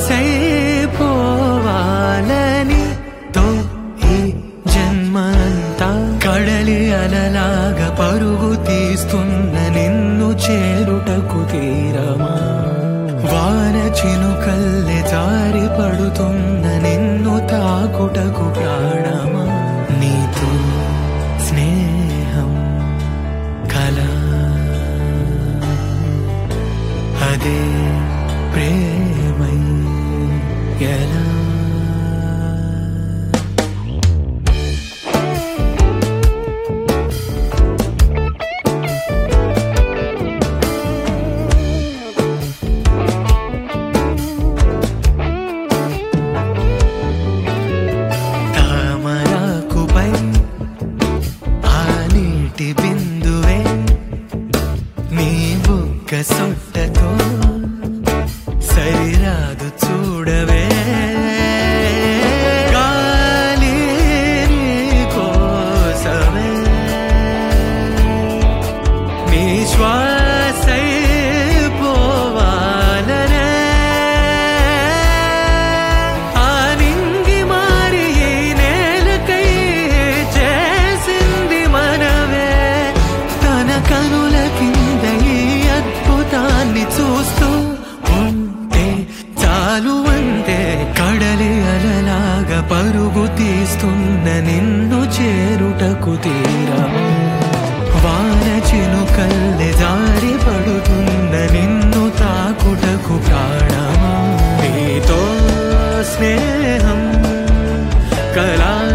శ్వాసైపోవాలని తో ఈ జన్మంతా కడలి అలలాగా పరుగు తీస్తున్న నిన్ను చేరుటకు తీరమా వాన చినుకల్లె జారి పడుతున్న నిన్ను తాకుటకు ప్రాణమా నీతో స్నేహం కళ అదే ప్రేమై ఎలా తామరాకుపై ఆ నీటి బిందువే నీ బుగ్గ సొట్టతో సరిరాదు చూడవే గాలి నీ కోసమే నీ శ్వాసై పోవాలనే ఆ నింగి మారి ఈ నేలకై చేసింది మనవే తన కనుల కింద ఈ అద్భుతాన్ని చూస్తూ ఉంటే చాలు అంతే కడలి అలలాగా పరుగు తీస్తున్న నిన్ను చేరుటకు తీరము వాన చినుకల్లె జారి పడుతున్న నిన్ను తాకుటకు ప్రాణమా నీతో స్నేహం కళా